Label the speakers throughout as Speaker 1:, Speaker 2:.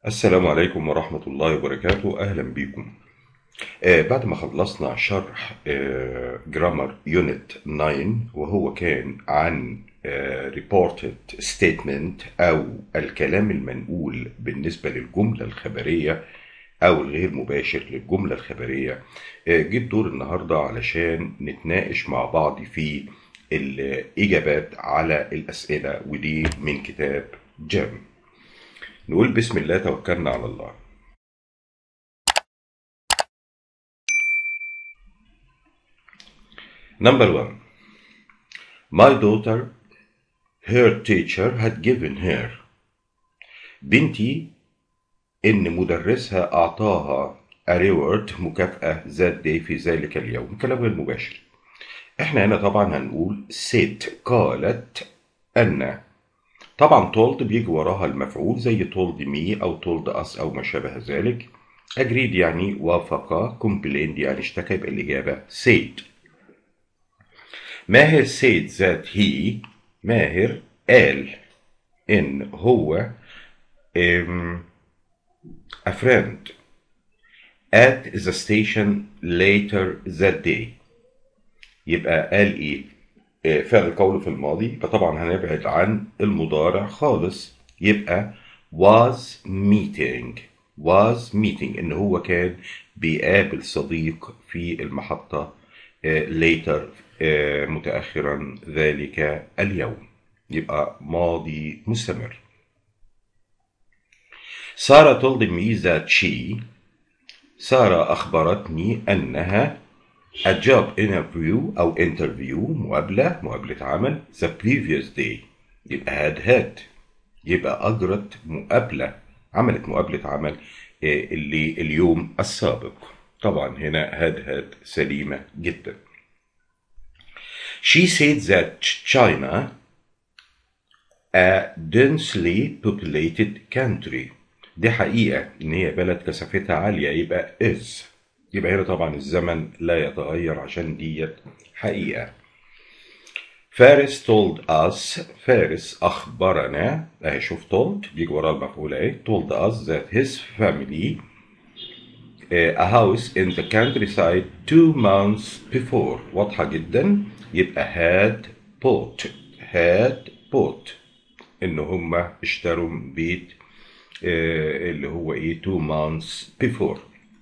Speaker 1: السلام عليكم ورحمة الله وبركاته أهلا بكم آه بعد ما خلصنا شرح آه جرامر يونت 9 وهو كان عن آه reported statement أو الكلام المنقول بالنسبة للجملة الخبرية أو الغير مباشر للجملة الخبرية آه جيت دور النهاردة علشان نتناقش مع بعض في الإجابات على الأسئلة ودي من كتاب جيم نقول بسم الله توكلنا على الله Number one. My daughter, her teacher had given her. بنتي إن مدرسها أعطاها a reward مكافأة ذات day في ذلك اليوم كلام غير مباشر. إحنا هنا طبعا هنقول said قالت أن طبعا told بيجي وراها المفعول زي told me أو told us أو ما شابه ذلك. agreed يعني وافق complained يعني اشتكى يبقى الإجابة said. ماهر said that he ماهر قال إن هو um, a friend at the station later that day يبقى قال إيه؟ آه، فعل القول في الماضي فطبعا هنبعد عن المضارع خالص يبقى was meeting was meeting إن هو كان بيقابل صديق في المحطة آه، later آه، متأخرا ذلك اليوم يبقى ماضي مستمر سارة told me that she سارة أخبرتني أنها a job interview أو interview مقابلة مقابلة عمل the previous day يبقى had had يبقى أجرت مقابلة عملت مقابلة عمل آه، اللي اليوم السابق طبعا هنا had had سليمة جدا She said that China, a densely populated country, دي حقيقة إن هي بلد كثافتها عالية يبقى is يبقى هنا طبعا الزمن لا يتغير عشان ديت حقيقة فارس told us فارس أخبرنا أهي شوف told بيجي وراه المفعول أهي told us that his family uh, a house in the countryside two months before واضحة جدا يبقى had bought had bought إن هما اشتروا بيت آه، اللي هو إيه two months before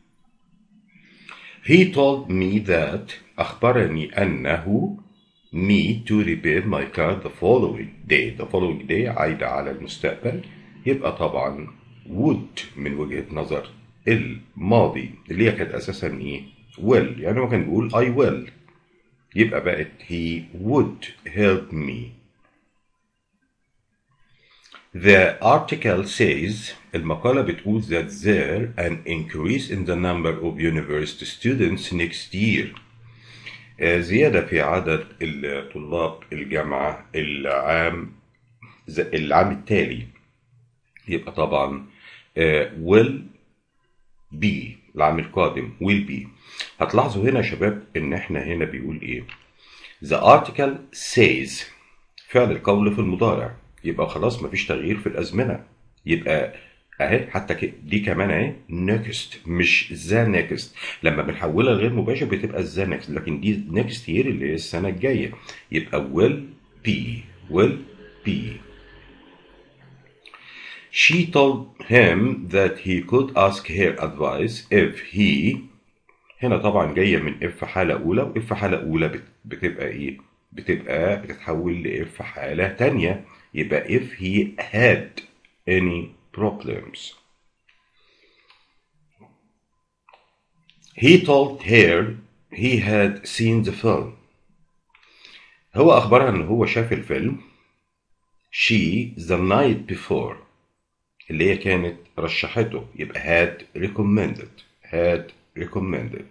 Speaker 1: He told me that أخبرني أنه me to repair my car the following day the following day عايدة على المستقبل يبقى طبعا would من وجهة نظر الماضي اللي هي كانت أساسا إيه will يعني هو كان بيقول I will يبقى بقت he would help me The article says المقالة بتقول that there an increase in the number of university students next year آه، زيادة في عدد الطلاب الجامعة العام ز- العام التالي يبقى طبعا آه، will be العام القادم will be هتلاحظوا هنا يا شباب ان احنا هنا بيقول ايه The article says فعل القول في المضارع يبقى خلاص مفيش تغيير في الأزمنة يبقى اهي حتى ك- دي كمان اهي next مش ذا next لما بنحولها لغير مباشر بتبقى ذا next لكن دي next year اللي هي السنة الجاية يبقى will be will be She told him that he could ask her advice if he هنا طبعا جايه من اف حاله اولى واف حاله اولى بت- بتبقى ايه بتبقى بتتحول لاف حاله تانية يبقى if he had any problems he told her he had seen the film هو اخبرها ان هو شاف الفيلم she the night before اللي هي كانت رشحته يبقى had recommended had recommended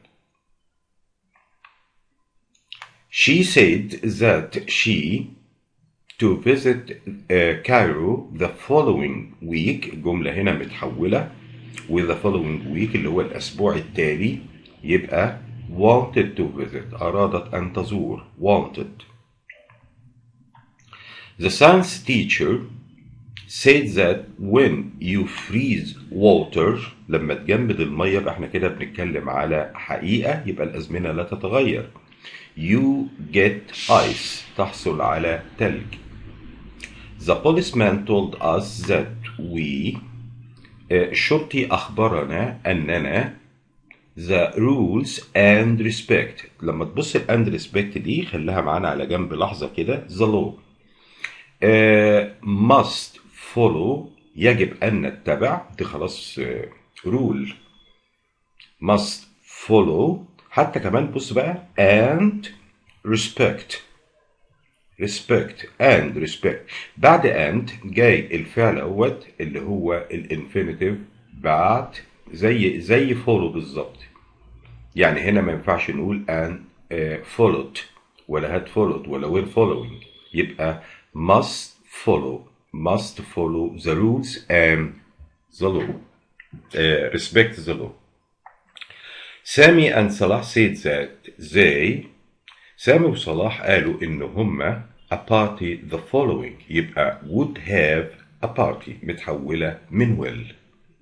Speaker 1: She said that she to visit uh, Cairo the following week جملة هنا متحولة with the following week اللي هو الأسبوع التالي يبقى wanted to visit أرادت أن تزور wanted The science teacher said that when you freeze water لما تجمد المية يبقى احنا كده بنتكلم على حقيقة يبقى الأزمنة لا تتغير you get ice تحصل على تلج The policeman told us that we الشرطي أخبرنا أننا the rules and respect لما تبص ال and respect دي خليها معانا على جنب لحظة كده the law uh, must follow يجب أن نتبع دي خلاص uh, rule must follow حتى كمان بص بقى and respect respect and respect بعد and جاي الفعل اهوت اللي هو الانفينيتيف بعد زي زي follow بالظبط يعني هنا ما ينفعش نقول and uh, followed ولا had followed ولا were following يبقى must follow must follow the rules and the law uh, respect the law Sami and Salah said that they سامي وصلاح قالوا إن هما a party the following يبقى would have a party متحولة من will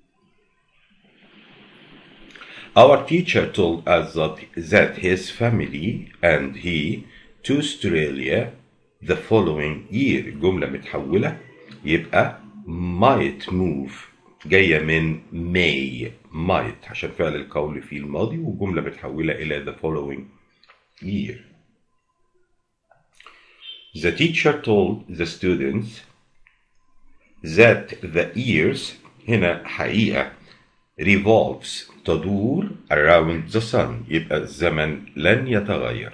Speaker 1: Our teacher told us that, that his family and he to Australia the following year جملة متحولة يبقى might move جاية من may might عشان فعل القول في الماضي وجملة متحولة إلى the following year The teacher told the students that the years هنا حقيقة revolves تدور around the sun يبقى الزمن لن يتغير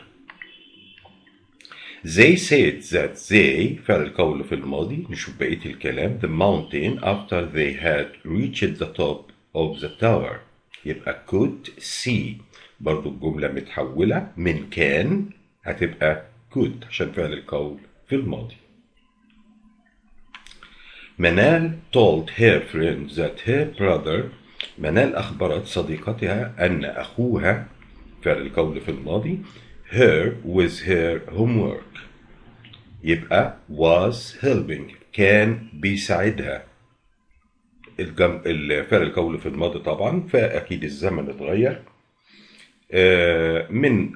Speaker 1: They said that they فعل القول في الماضي نشوف بقية الكلام the mountain after they had reached the top of the tower يبقى could see برضو الجملة متحولة من كان هتبقى could عشان فعل القول في الماضي منال told her friend that her brother منال أخبرت صديقتها أن أخوها فعل القول في الماضي her with her homework يبقى was helping كان بيساعدها الجم... الفعل القول في الماضي طبعا فأكيد الزمن اتغير آه من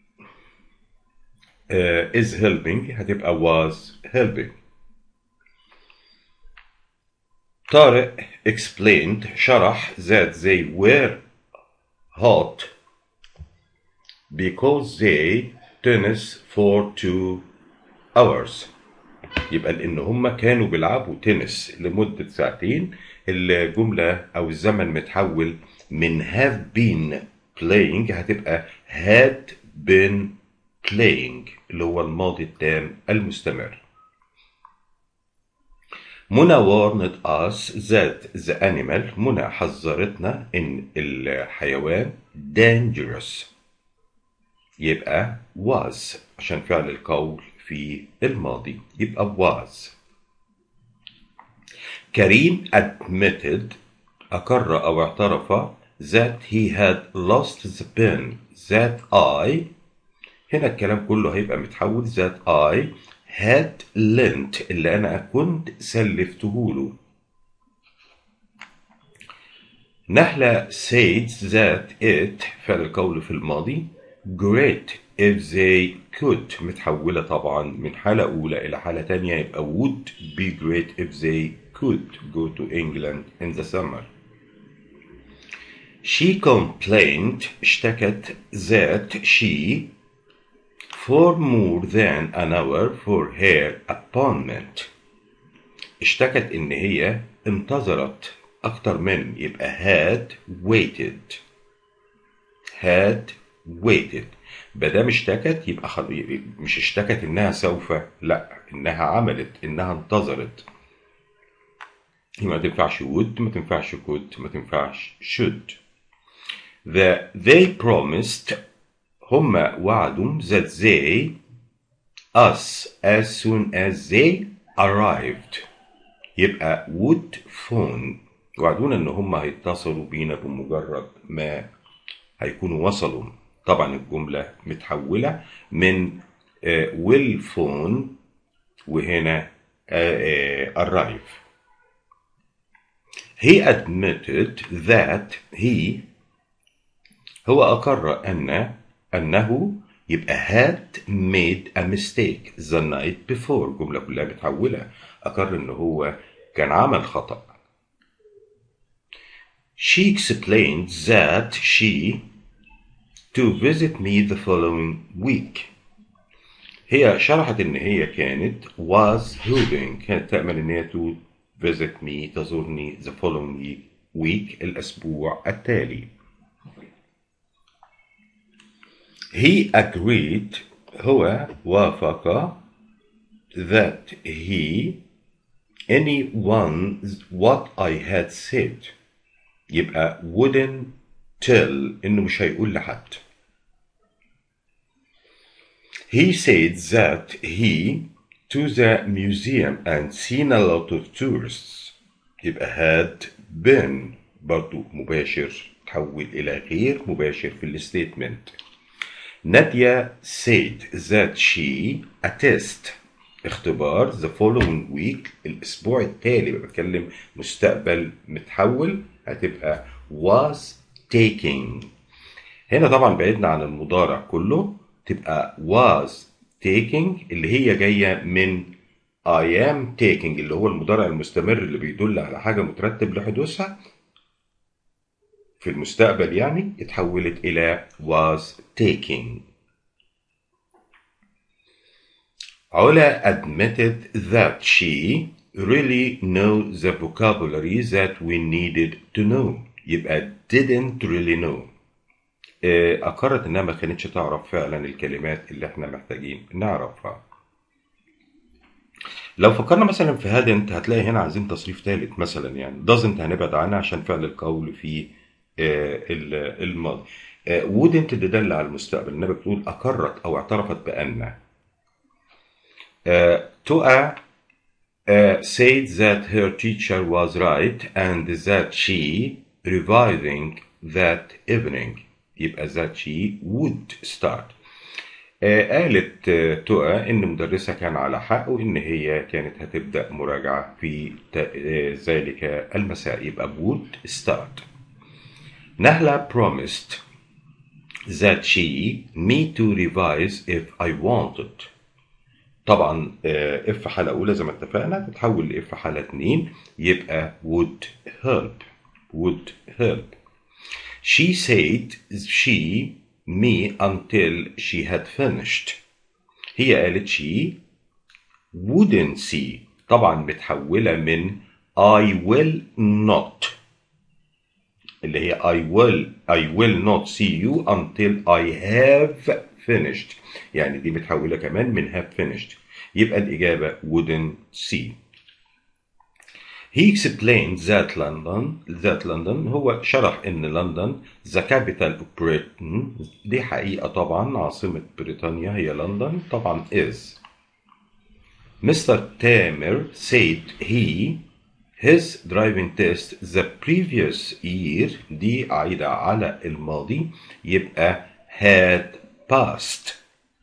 Speaker 1: uh, is helping هتبقى was helping طارق explained شرح that they were hot because they tennis for two hours يبقى لان هم كانوا بيلعبوا تنس لمدة ساعتين الجملة او الزمن متحول من have been playing هتبقى had been playing اللي هو الماضي التام المستمر منى warned us that the animal منى حذرتنا ان الحيوان dangerous يبقى was عشان فعل القول في الماضي يبقى was كريم admitted أقر أو اعترف that he had lost the pen that I هنا الكلام كله هيبقى متحول that I had lent اللي أنا كنت سلفته له نحلة said that it فعل القول في الماضي great if they could متحولة طبعا من حالة أولى إلى حالة تانية يبقى would be great if they could go to England in the summer She complained اشتكت that she for more than an hour for her appointment اشتكت ان هي انتظرت اكتر من يبقى had waited had waited بدام اشتكت يبقى خل... مش اشتكت انها سوف لا انها عملت انها انتظرت ما تنفعش would ما تنفعش could ما تنفعش should the they promised هم وعدوا that they us as soon as they arrived يبقى would phone وعدونا ان هم هيتصلوا بينا بمجرد ما هيكونوا وصلوا طبعا الجملة متحولة من uh, will phone وهنا uh, uh, arrive he admitted that he هو أقر أن أنه يبقى had made a mistake the night before الجملة كلها متحولة أقر أنه هو كان عمل خطأ She explained that she to visit me the following week هي شرحت ان هي كانت was hoping كانت تأمل ان هي to visit me تزورني the following week الأسبوع التالي he agreed هو وافق that he anyone what I had said يبقى wouldn't tell انه مش هيقول لحد he said that he to the museum and seen a lot of tourists يبقى had been برضو مباشر تحول إلى غير مباشر في الستيتمنت نادية said that she a test اختبار the following week الأسبوع التالي بتكلم مستقبل متحول هتبقى was taking هنا طبعا بعدنا عن المضارع كله تبقى was taking اللي هي جاية من I am taking اللي هو المضارع المستمر اللي بيدل على حاجة مترتب لحدوثها في المستقبل يعني اتحولت إلى was taking Ola admitted that she really knew the vocabulary that we needed to know يبقى didn't really know أقرت إنها ما كانتش تعرف فعلا الكلمات اللي إحنا محتاجين نعرفها. لو فكرنا مثلا في hadn't هتلاقي هنا عايزين تصريف ثالث مثلا يعني doesn't هنبعد عنها عشان فعل القول في الماضي. wouldn't تدل على المستقبل إنها بتقول أقرت أو اعترفت بأن. تؤى said that her teacher was right and that she revising that evening. يبقى that she would start آه قالت آه تقى ان مدرسة كان على حق وان هي كانت هتبدأ مراجعة في آه ذلك المساء يبقى would start نهلة promised that she me to revise if I wanted طبعا اف حالة أولى زي ما اتفقنا تتحول لاف حالة اتنين يبقى would help would help She said she me until she had finished. هي قالت she wouldn't see طبعا متحولة من I will not اللي هي I will I will not see you until I have finished يعني دي متحولة كمان من have finished يبقى الإجابة wouldn't see He explained that London that London هو شرح إن لندن the capital of Britain دي حقيقة طبعا عاصمة بريطانيا هي لندن طبعا is. Mr. Tamer said he his driving test the previous year دي عايدة على الماضي يبقى had passed.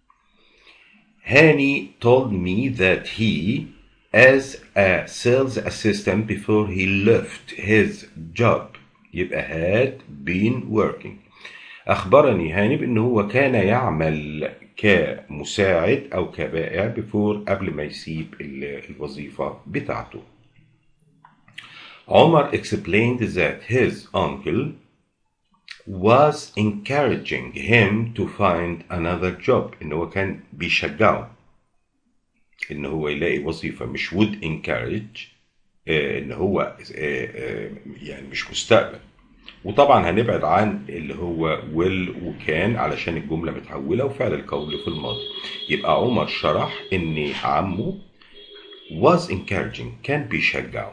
Speaker 1: Hani told me that he as a sales assistant before he left his job يبقى had been working أخبرني هاني بأنه هو كان يعمل كمساعد أو كبائع before قبل ما يسيب الوظيفة بتاعته عمر explained that his uncle was encouraging him to find another job إن هو كان بيشجعه ان هو يلاقي وظيفه مش would encourage آه ان هو آه آه يعني مش مستقبل وطبعا هنبعد عن اللي هو will وكان علشان الجمله متحوله وفعل القول في الماضي يبقى عمر شرح ان عمه was encouraging كان بيشجعه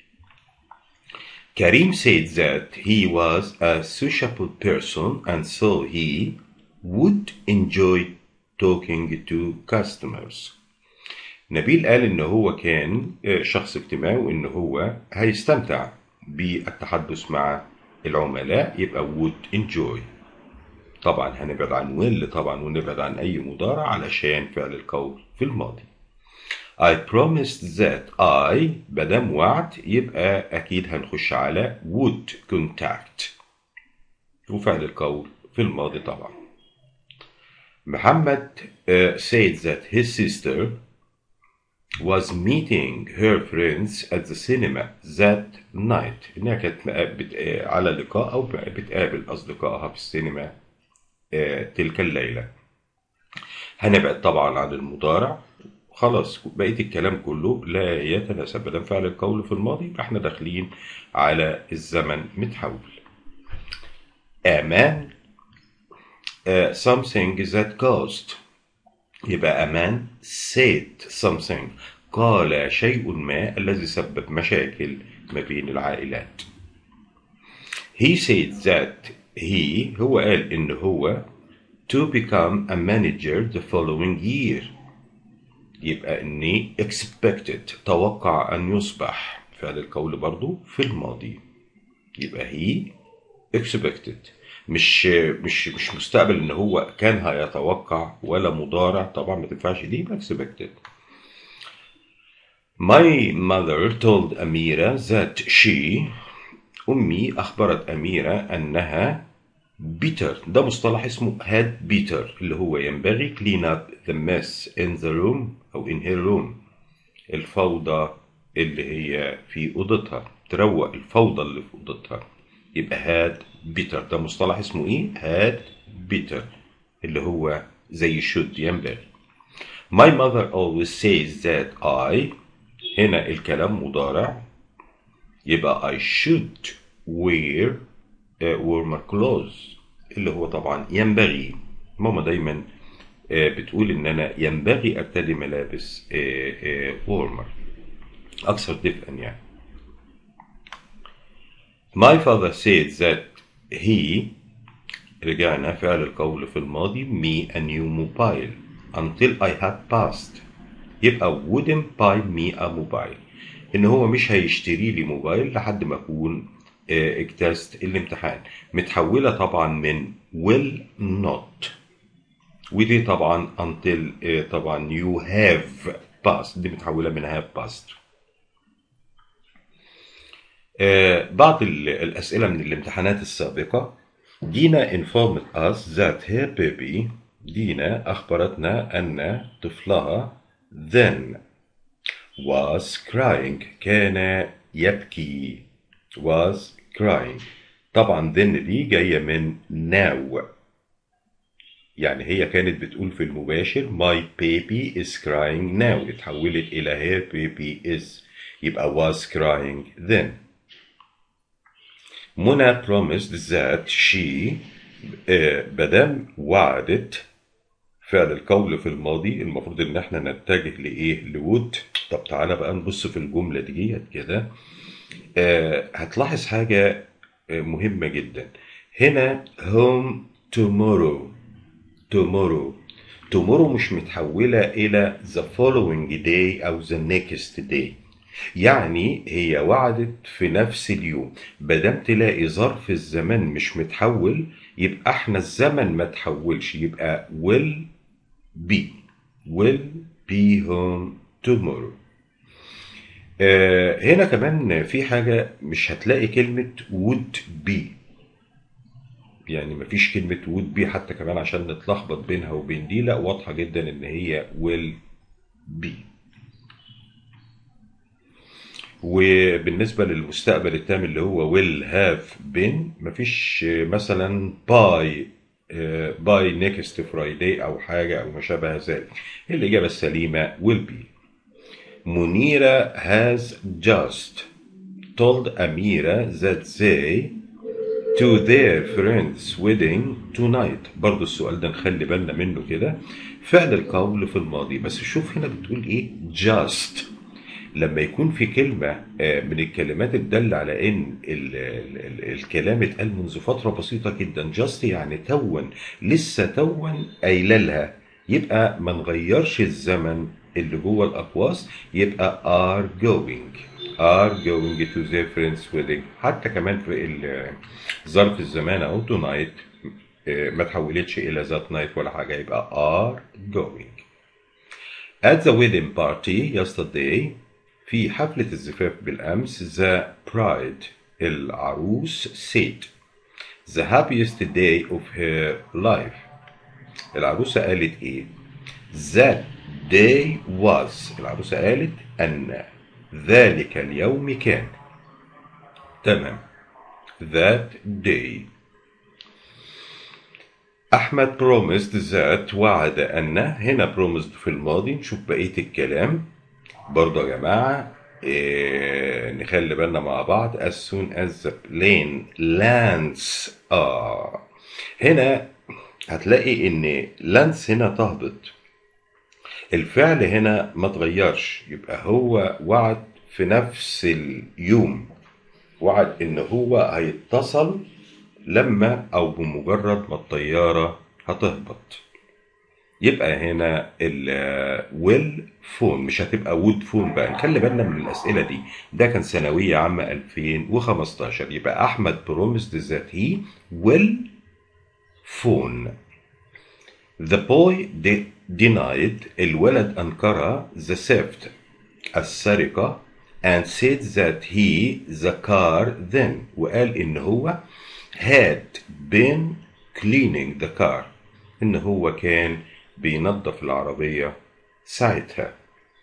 Speaker 1: Karim said that he was a sociable person and so he would enjoy talking to customers. نبيل قال ان هو كان شخص اجتماعي وان هو هيستمتع بالتحدث مع العملاء يبقى would enjoy طبعا هنبعد عن will طبعا ونبعد عن اي مضارع علشان فعل القول في الماضي I promised that I مادام وعد يبقى أكيد هنخش على would contact وفعل القول في الماضي طبعا محمد uh, said that his sister was meeting her friends at the cinema that night إنها كانت بت... على لقاء أو بتقابل أصدقائها في السينما uh, تلك الليلة هنبعد طبعا عن المضارع خلاص بقية الكلام كله لا يتناسب بدل فعل القول في الماضي يبقى احنا داخلين على الزمن متحول أمان uh, something that caused يبقى أمان said something قال شيء ما الذي سبب مشاكل ما بين العائلات he said that he هو قال إن هو to become a manager the following year يبقى إني expected توقع أن يصبح فعل القول برضو في الماضي يبقى he expected مش مش مش مستقبل ان هو كان هيتوقع ولا مضارع طبعا ما تنفعش دي يبقى expected My mother told أميرة that she أمي أخبرت أميرة أنها bitter ده مصطلح اسمه had bitter اللي هو ينبغي clean up the mess in the room أو in her room الفوضى اللي هي في أوضتها تروق الفوضى اللي في أوضتها يبقى هاد بيتر ده مصطلح اسمه ايه هاد بيتر اللي هو زي should ينبغي My mother always says that I هنا الكلام مضارع يبقى I should wear uh, warmer clothes اللي هو طبعا ينبغي ماما دايما uh, بتقول ان انا ينبغي ارتدي ملابس uh, uh, warmer اكثر دفئا يعني My father said that he رجعنا فعل القول في الماضي me a new mobile until I had passed يبقى wouldn't buy me a mobile ان هو مش هيشتري لي موبايل لحد ما اكون اه اجتزت الامتحان متحولة طبعا من will not ودي طبعا until اه طبعا you have passed دي متحولة من have passed آه بعض الأسئلة من الامتحانات السابقة دينا informed us that her baby دينا أخبرتنا أن طفلها then was crying كان يبكي was crying طبعا then دي جاية من now يعني هي كانت بتقول في المباشر my baby is crying now اتحولت إلى her baby is يبقى was crying then منى promised that she مادام وعدت فعل القول في الماضي المفروض ان احنا نتجه لايه لود طب تعالى بقى نبص في الجمله ديت كده آه هتلاحظ حاجه آه مهمه جدا هنا home tomorrow tomorrow tomorrow مش متحوله الى the following day او the next day يعني هي وعدت في نفس اليوم بدام تلاقي ظرف الزمان مش متحول يبقى احنا الزمن ما تحولش يبقى will be will be home tomorrow آه هنا كمان في حاجة مش هتلاقي كلمة would be يعني مفيش كلمة would be حتى كمان عشان نتلخبط بينها وبين دي لا واضحة جدا ان هي will be وبالنسبة للمستقبل التام اللي هو will have been مفيش مثلا by by next Friday أو حاجة أو ما شابه ذلك الإجابة السليمة will be منيرة has just told أميرة that they to their friend's wedding tonight برضو السؤال ده نخلي بالنا منه كده فعل القول في الماضي بس شوف هنا بتقول ايه just لما يكون في كلمة من الكلمات الدالة على إن ال ال الكلام اتقال منذ فترة بسيطة جدا just يعني تون لسه تون قايلة لها يبقى ما نغيرش الزمن اللي جوه الأقواس يبقى are going are going to their friend's wedding حتى كمان في ظرف الزمان أو tonight ما تحولتش إلى ذات night ولا حاجة يبقى are going At the wedding party yesterday في حفلة الزفاف بالأمس the bride العروس said the happiest day of her life العروسة قالت إيه؟ That day was العروسة قالت أن ذلك اليوم كان تمام that day أحمد promised that وعد أن هنا promised في الماضي نشوف بقية الكلام برضه يا جماعة إيه نخلي بالنا مع بعض as soon as the plane lands آه هنا هتلاقي إن lands هنا تهبط الفعل هنا ما تغيرش يبقى هو وعد في نفس اليوم وعد ان هو هيتصل لما او بمجرد ما الطيارة هتهبط يبقى هنا الويل فون مش هتبقى وود فون بقى نخلي بالنا من الاسئله دي ده كان ثانويه عامه 2015 يبقى احمد promised that he will phone The boy de- denied الولد أنكر the theft السرقة and said that he the car then وقال إن هو had been cleaning the car إن هو كان بينظف العربية ساعتها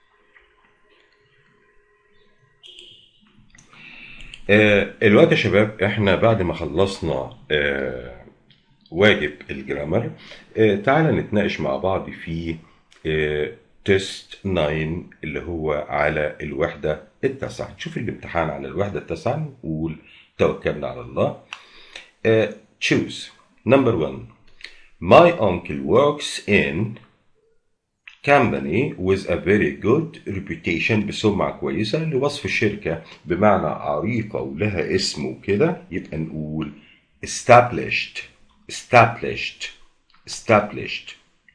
Speaker 1: آه الوقت يا شباب احنا بعد ما خلصنا آه واجب الجرامر آه تعالى نتناقش مع بعض في آه تيست 9 اللي هو على الوحدة التاسعة نشوف الامتحان على الوحدة التاسعة نقول توكلنا على الله آه choose number one my uncle works in company with a very good reputation بسمعة كويسة لوصف الشركة بمعنى عريقة ولها اسم وكده يبقى نقول established established established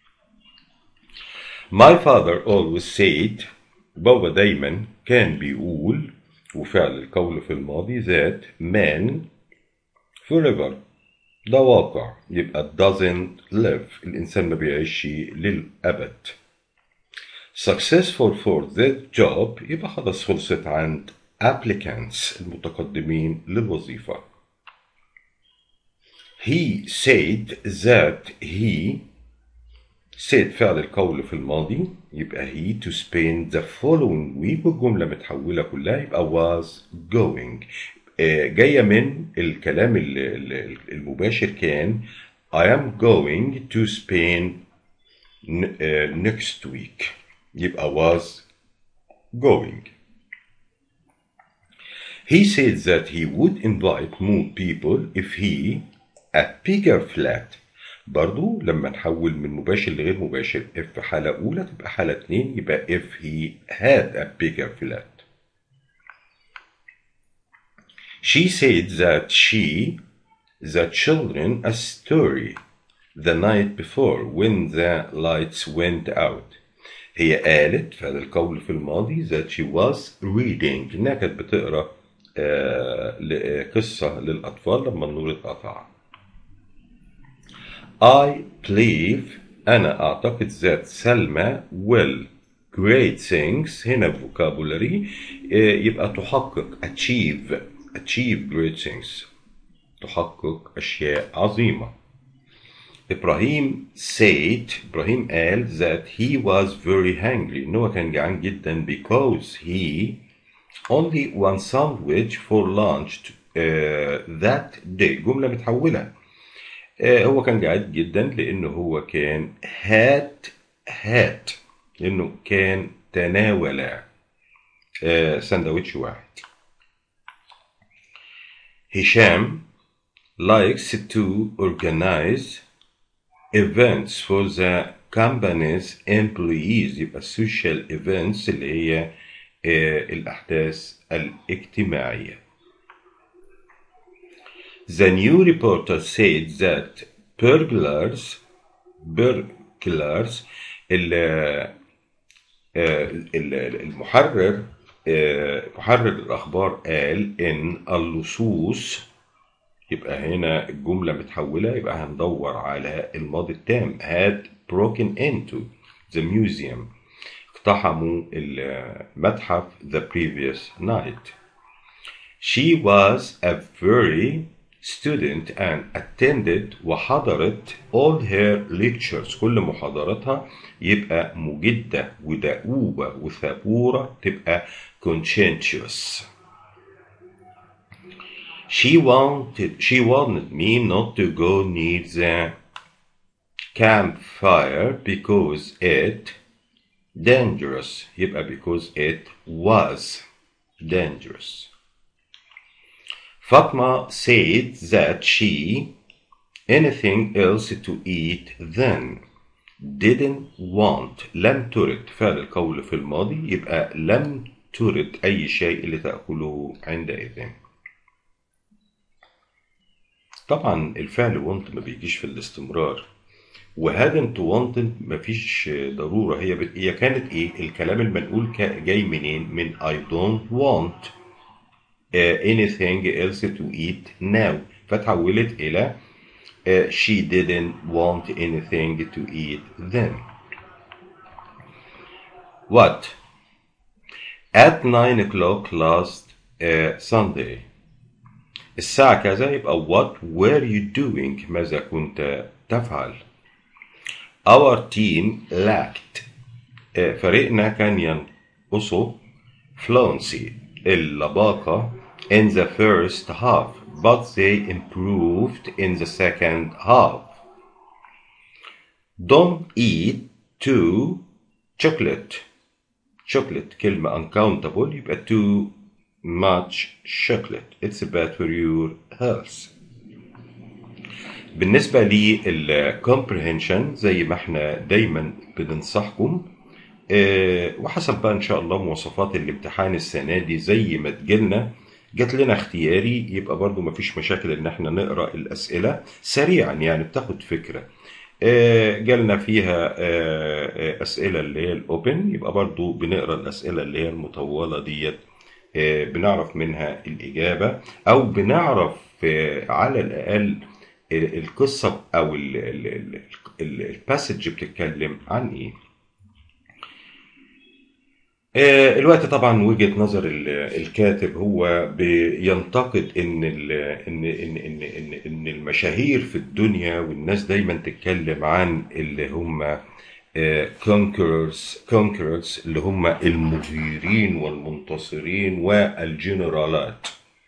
Speaker 1: My father always said بابا دايما كان بيقول وفعل القول في الماضي that man forever ده واقع يبقى doesn't live الإنسان ما بيعيش للأبد successful for that job يبقى خلاص خلصت عند applicants المتقدمين للوظيفة he said that he said فعل القول في الماضي يبقى he to spend the following week والجملة متحولة كلها يبقى was going آه، جاية من الكلام ال- ال- المباشر كان I am going to spend n- آه، next week يبقى was going He said that he would invite more people if he a bigger flat برضو لما نحول من مباشر لغير مباشر if في حالة أولى تبقى حالة اتنين يبقى if he had a bigger flat She said that she the children a story the night before when the lights went out هي قالت فهذا القول في الماضي that she was reading إنها كانت بتقرأ آه، ل- قصة للأطفال لما النور اتقطع I believe أنا أعتقد that سلمى will great things هنا vocabulary آه، يبقى تحقق achieve achieve great things تحقق أشياء عظيمة إبراهيم said إبراهيم قال that he was very hungry إن هو كان جعان جدا because he only one sandwich for lunch uh, that day جملة متحولة آه، هو كان جعان جدا لأنه هو كان had had لأنه كان تناول آه، سندوتش واحد هشام likes to organize events for the company's employees يبقى social events اللي هي آه، الأحداث الاجتماعية The new reporter said that burglars burglars ال- آه، ال- المحرر آه، محرر الأخبار قال إن اللصوص يبقى هنا الجملة متحولة يبقى هندور على الماضي التام had broken into the museum اقتحموا المتحف the previous night. She was a very student and attended وحضرت all her lectures كل محاضراتها يبقى مجدة ودؤوبة وثبورة تبقى conscientious. She wanted she wanted me not to go near the campfire because it dangerous يبقى because it was dangerous. Fatma said that she anything else to eat then didn't want لم ترد فعل القول في الماضي يبقى لم ترد أي شيء لتأكله عندئذ طبعا الفعل want ما بيجيش في الاستمرار وهادن't wanted مفيش ضرورة هي بت... هي كانت ايه الكلام المنقول كا- جاي منين من I don't want uh, anything else to eat now فتحولت إلى uh, she didn't want anything to eat then what at 9 o'clock last uh, Sunday الساعة كذا يبقى what were you doing ماذا كنت تفعل our team lacked آه، فريقنا كان ينقصه fluency اللباقة in the first half but they improved in the second half don't eat too chocolate chocolate كلمة uncountable يبقى too much chocolate it's bad for your health بالنسبة للcomprehension زي ما احنا دايما بننصحكم آه، وحسب بقى ان شاء الله مواصفات الامتحان السنة دي زي ما تجيلنا جات لنا اختياري يبقى برضو مفيش مشاكل ان احنا نقرا الاسئله سريعا يعني بتاخد فكره آه، جالنا فيها آه، آه، اسئله اللي هي الاوبن يبقى برضو بنقرا الاسئله اللي هي المطوله ديت آه، بنعرف منها الاجابه او بنعرف آه، على الاقل آه، القصه او الباسج بتتكلم عن ايه آه، الوقت طبعا وجهة نظر ال- الكاتب هو بينتقد ان ال- ان ان ان ان ان المشاهير في الدنيا والناس دايما تتكلم عن اللي هم كونكررز كونكررز اللي هم المغيرين والمنتصرين والجنرالات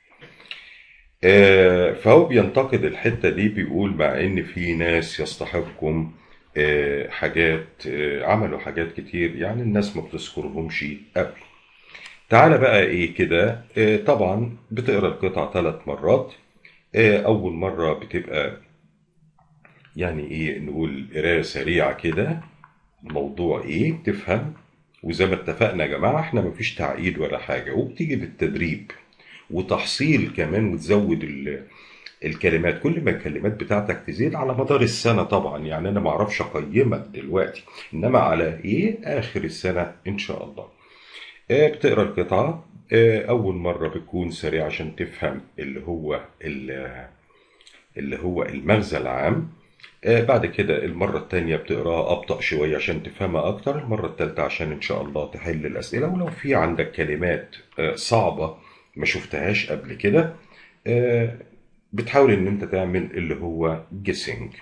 Speaker 1: آه، فهو بينتقد الحتة دي بيقول مع إن في ناس يستحقهم آه، حاجات آه، عملوا حاجات كتير يعني الناس ما بتذكرهمش قوي تعالى بقى إيه كده آه، طبعا بتقرا القطعة ثلاث مرات آه، أول مرة بتبقى يعني إيه نقول قراية سريعة كده موضوع إيه تفهم وزي ما اتفقنا يا جماعة إحنا مفيش تعقيد ولا حاجة وبتيجي بالتدريب وتحصيل كمان وتزود ال- الكلمات كل ما الكلمات بتاعتك تزيد على مدار السنة طبعا يعني أنا معرفش أقيمك دلوقتي إنما على إيه آخر السنة إن شاء الله آه، بتقرا القطعة آه، أول مرة بتكون سريع عشان تفهم اللي هو ال- اللي هو المغزى العام آه، بعد كده المرة التانية بتقراها أبطأ شوية عشان تفهمها أكتر المرة التالتة عشان إن شاء الله تحل الأسئلة ولو في عندك كلمات آه، صعبة ما شفتهاش قبل كده آه، بتحاول إن أنت تعمل اللي هو guessing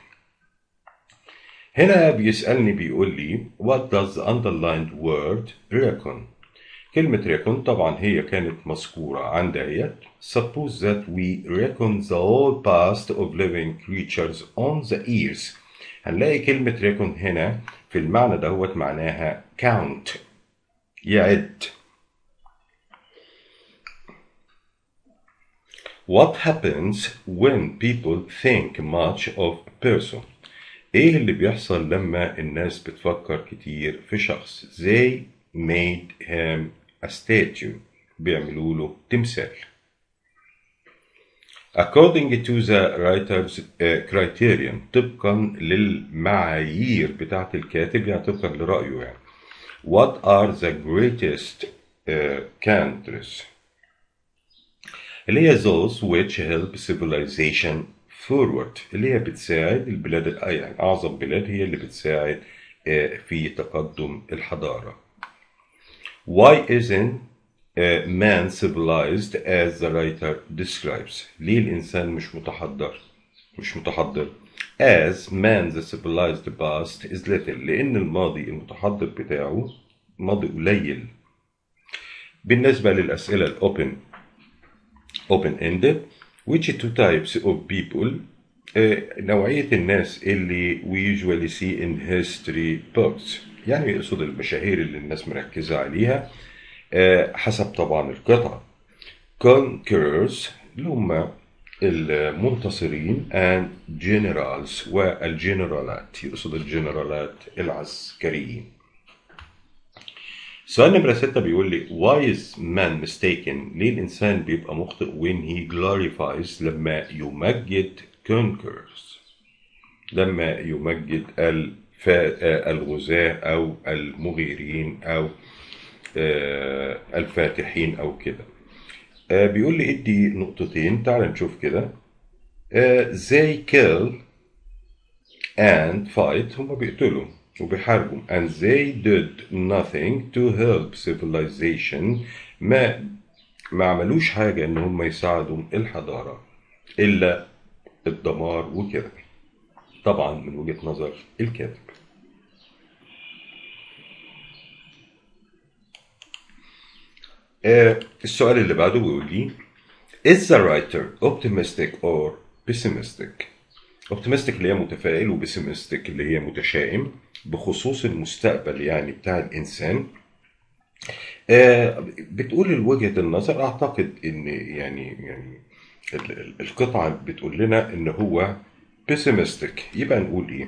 Speaker 1: هنا بيسألني بيقول لي what does the underlined word reckon كلمة reckon طبعا هي كانت مذكورة عند آيات suppose that we reckon the whole past of living creatures on the ears هنلاقي كلمة reckon هنا في المعنى دهوت معناها count يعد What happens when people think much of a person ايه اللي بيحصل لما الناس بتفكر كتير في شخص they made him a statue بيعملوا له تمثال according to the writer's uh, criterion طبقا للمعايير بتاعت الكاتب يعني طبقا لرأيه يعني what are the greatest uh, countries اللي هي those which help civilization forward اللي هي بتساعد البلاد يعني أعظم بلاد هي اللي بتساعد آه، في تقدم الحضارة Why isn't uh, man civilized as the writer describes ليه الإنسان مش متحضر مش متحضر as man the civilized past is little لأن الماضي المتحضر بتاعه ماضي قليل بالنسبة للأسئلة الأوبن open ended which two types of people آه، نوعية الناس اللي we usually see in history books يعني يقصد المشاهير اللي الناس مركزة عليها آه، حسب طبعا القطعة conquerors اللي هم المنتصرين and generals والجنرالات يقصد الجنرالات العسكريين سؤال نمرة ستة بيقول لي why is man mistaken ليه الإنسان بيبقى مخطئ when he glorifies لما يمجد conquerors لما يمجد الفا... الغزاة أو المغيرين أو آه، الفاتحين أو كده آه، بيقول لي ادي نقطتين تعال نشوف كده آه، they kill and fight هم بيقتلوا وبيحاربوا and they did nothing to help civilization ما ما عملوش حاجة ان هم يساعدوا الحضارة الا الدمار وكده طبعا من وجهة نظر الكاتب آه، السؤال اللي بعده بيقول لي Is the writer optimistic or pessimistic؟ optimistic اللي هي متفائل وبيسيمستيك اللي هي متشائم بخصوص المستقبل يعني بتاع الإنسان آه، بتقول وجهة النظر أعتقد إن يعني يعني ال- ال- القطعة بتقول لنا إن هو pessimistic يبقى نقول إيه؟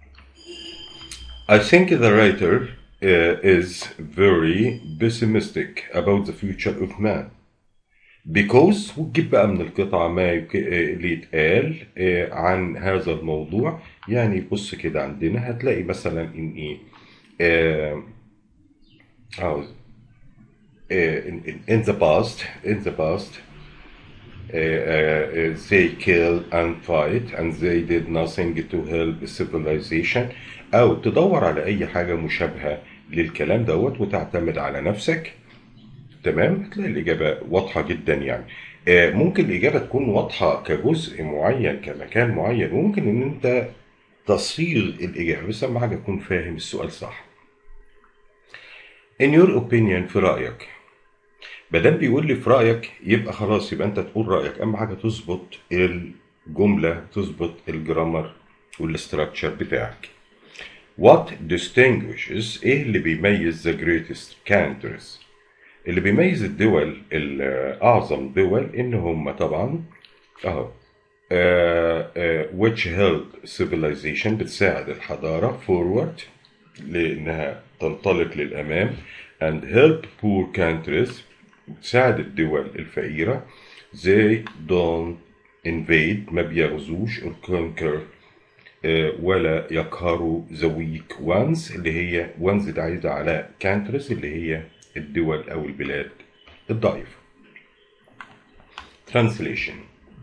Speaker 1: I think the writer uh, is very pessimistic about the future of man because وتجيب بقى من القطعة ما يك- آه، اللي يتقال آه، عن هذا الموضوع يعني بص كده عندنا هتلاقي مثلا إن إيه آه، عاوز آه، in, in, in the past in the past uh, uh, they kill and fight and they did nothing to help civilization أو تدور على أي حاجة مشابهة للكلام دوت وتعتمد على نفسك تمام هتلاقي الإجابة واضحة جدا يعني آه، ممكن الإجابة تكون واضحة كجزء معين كمكان معين وممكن إن أنت تصيغ الإجابة بس أهم حاجة تكون فاهم السؤال صح In your opinion في رأيك مادام بيقول لي في رأيك يبقى خلاص يبقى أنت تقول رأيك أهم حاجة تظبط الجملة تظبط الجرامر والاستراكشر بتاعك What distinguishes إيه اللي بيميز the greatest countries اللي بيميز الدول الأعظم دول إن هم طبعا أهو آه، آه، which held civilization بتساعد الحضارة forward لأنها تنطلق للأمام and help poor countries بتساعد الدول الفقيرة they don't invade ما بيغزوش or conquer آه، ولا يقهروا the weak ones اللي هي ones ده عايزة على countries اللي هي الدول أو البلاد الضعيفة translation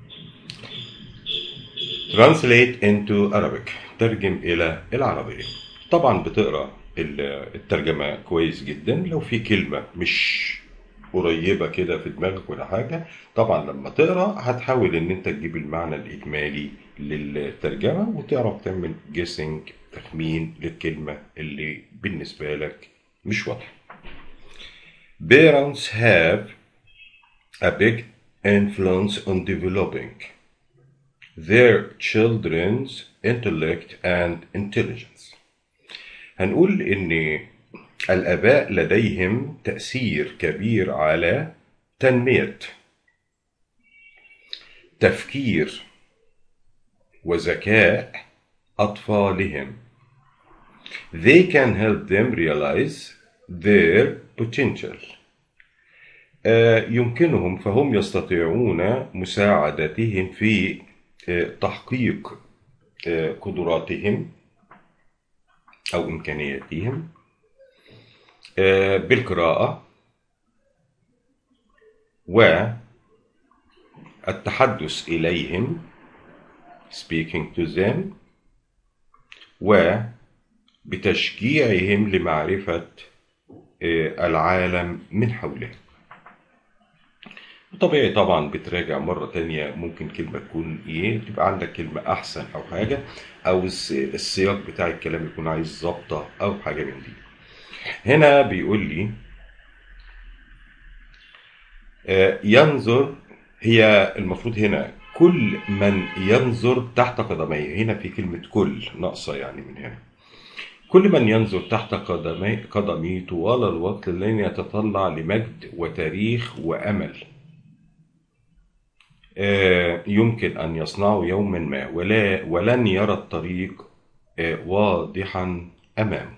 Speaker 1: translate into Arabic ترجم إلى العربية طبعا بتقرأ ال- الترجمة كويس جدا لو في كلمة مش قريبة كده في دماغك ولا حاجة طبعا لما تقرأ هتحاول إن أنت تجيب المعنى الإجمالي للترجمة وتعرف تعمل guessing تخمين للكلمة اللي بالنسبة لك مش واضحة. Parents have a big influence on developing their children's intellect and intelligence. هنقول إن الآباء لديهم تأثير كبير على تنمية تفكير وذكاء أطفالهم. They can help them realize their potential. آه، يمكنهم فهم يستطيعون مساعدتهم في آه، تحقيق آه، قدراتهم أو إمكانياتهم آه، بالقراءة والتحدث إليهم speaking to them وبتشجيعهم لمعرفة آه، العالم من حوله طبيعي طبعا بتراجع مرة تانية ممكن كلمة تكون ايه تبقى عندك كلمة احسن او حاجة او الس- السياق بتاع الكلام يكون عايز ظبطة او حاجة من دي هنا بيقول لي آه، ينظر هي المفروض هنا كل من ينظر تحت قدميه هنا في كلمة كل ناقصة يعني من هنا كل من ينظر تحت قدمي قدمي طوال الوقت لن يتطلع لمجد وتاريخ وأمل آه، يمكن أن يصنعه يوما ما ولا ولن يرى الطريق آه، واضحا أمامه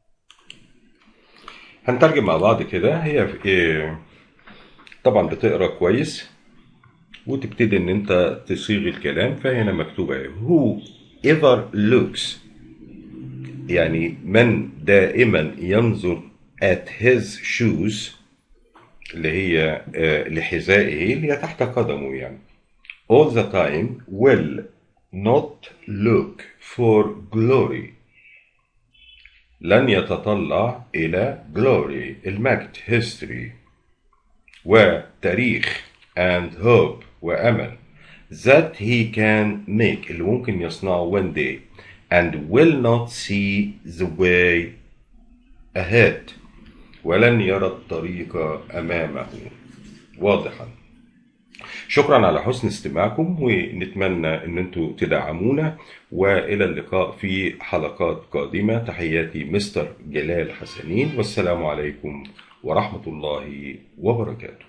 Speaker 1: هنترجم مع بعض كده هي آه، طبعا بتقرا كويس وتبتدي ان انت تصيغ الكلام فهنا مكتوبه ايه who ever looks يعني من دائما ينظر at his shoes اللي هي آه، لحذائه اللي هي تحت قدمه يعني all the time will not look for glory لن يتطلع إلى glory المجد history وتاريخ and hope وأمل that he can make اللي ممكن يصنعه one day and will not see the way ahead ولن يرى الطريق أمامه واضحا شكرا على حسن استماعكم ونتمنى ان انتم تدعمونا والى اللقاء في حلقات قادمة تحياتي مستر جلال حسنين والسلام عليكم ورحمة الله وبركاته